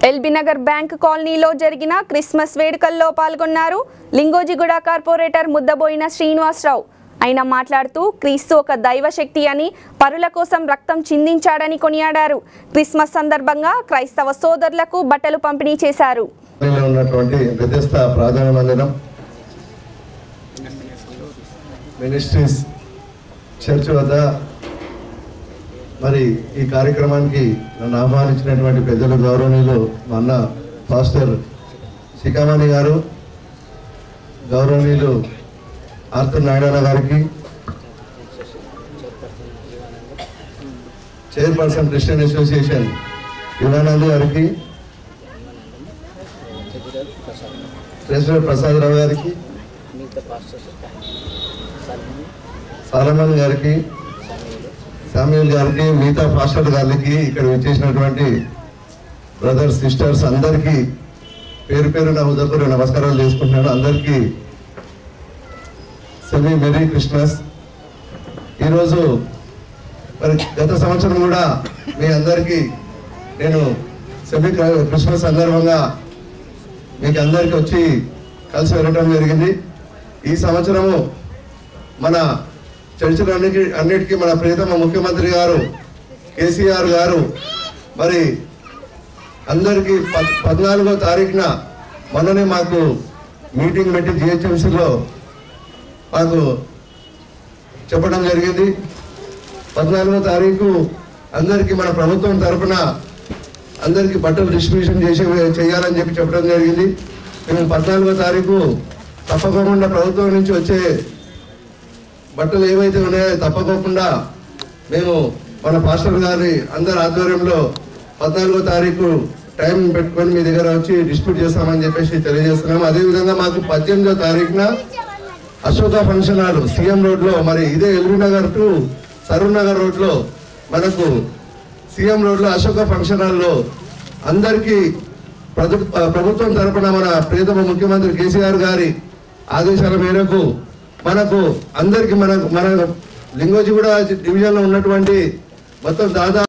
LB Nagar bank కాలనీలో జరిగిన Christmas వేడుకల్లో పాల్గొన్నారు లింగోజిగూడ కార్పొరేటర్ ముద్దబోయిన శ్రీనివాసరావు ఆయన మాట్లాడుతూ క్రీస్తు ఒక దైవశక్తి అని పరుల కోసం రక్తం చిందించాడని కొనియాడారు క్రిస్మస్ సందర్భంగా క్రైస్తవ సోదరులకు బట్టలు పంపిణీ చేశారు లో ఉన్నటువంటి వ్యత్యస్త ప్రార్థన మందిరం మినిస్ట్రీస్ చర్చ్ వద్ద మరి ఈ కార్యక్రమానికి నన్ను ఆహ్వానించినటువంటి పెద్దలు గౌరవనీయులు మా అన్న పాస్టర్ శిఖామణి గారు గౌరవనీయులు ఆర్తర్ నారాయణ గారికి చైర్పర్సన్ క్రిస్టియన్ అసోసియేషన్ యువానంద్ గారికి ప్రెసిడెంట్ ప్రసాదరావు గారికి సాలమన్ గారికి శామ్యుల్ గారికి మిగతా పాస్టర్ గారికి ఇక్కడ విచ్చేసినటువంటి బ్రదర్స్ సిస్టర్స్ అందరికీ పేరు పేరు నా ఉదయపూర్వ నమస్కారాలు చేసుకుంటున్నాను అందరికీ సెమీ మెరీ క్రిస్మస్ ఈరోజు మరి గత సంవత్సరం కూడా మీ అందరికీ నేను సెమీ క్రిస్మస్ సందర్భంగా మీకు అందరికి వచ్చి కలిసి వెళ్ళటం జరిగింది ఈ సంవత్సరము మన చర్చలన్నిటి అన్నిటికీ మన ప్రియతమ ముఖ్యమంత్రి గారు కేసీఆర్ గారు మరి అందరికీ పద్ పద్నాలుగో తారీఖున మొన్ననే మాకు మీటింగ్ పెట్టి జిహెచ్ఎంసీలో మాకు చెప్పడం జరిగింది పద్నాలుగో తారీఖు అందరికీ మన ప్రభుత్వం తరపున అందరికీ బట్టలు డిస్ట్రిబ్యూషన్ చేసి చేయాలని చెప్పి చెప్పడం జరిగింది మేము పద్నాలుగో తారీఖు తప్పకుండా ప్రభుత్వం నుంచి వచ్చే బట్టలు ఏవైతే ఉన్నాయో తప్పకోకుండా మేము మన పాస్టర్ గారి అందరి ఆధ్వర్యంలో పద్నాలుగో తారీఖు టైం పెట్టుకొని మీ దగ్గర వచ్చి డిస్ట్రిబ్యూట్ చేస్తామని చెప్పేసి తెలియజేస్తున్నాము అదేవిధంగా మాకు పద్దెనిమిదో తారీఖున Ashoka function hall CM road లో మరి ఇదే LB Nagar to Saroor Nagar road లో మనకు సీఎం రోడ్ లో అశోక ఫంక్షన్ హాల్ లో అందరికీ ప్రభు- ప్రభుత్వం తరపున మన ప్రియతమ ముఖ్యమంత్రి కేసీఆర్ గారి ఆదేశాల మేరకు మనకు అందరికి మన మన లింగోజీ కూడా డివిజన్ లో ఉన్నటువంటి మొత్తం దాదాపు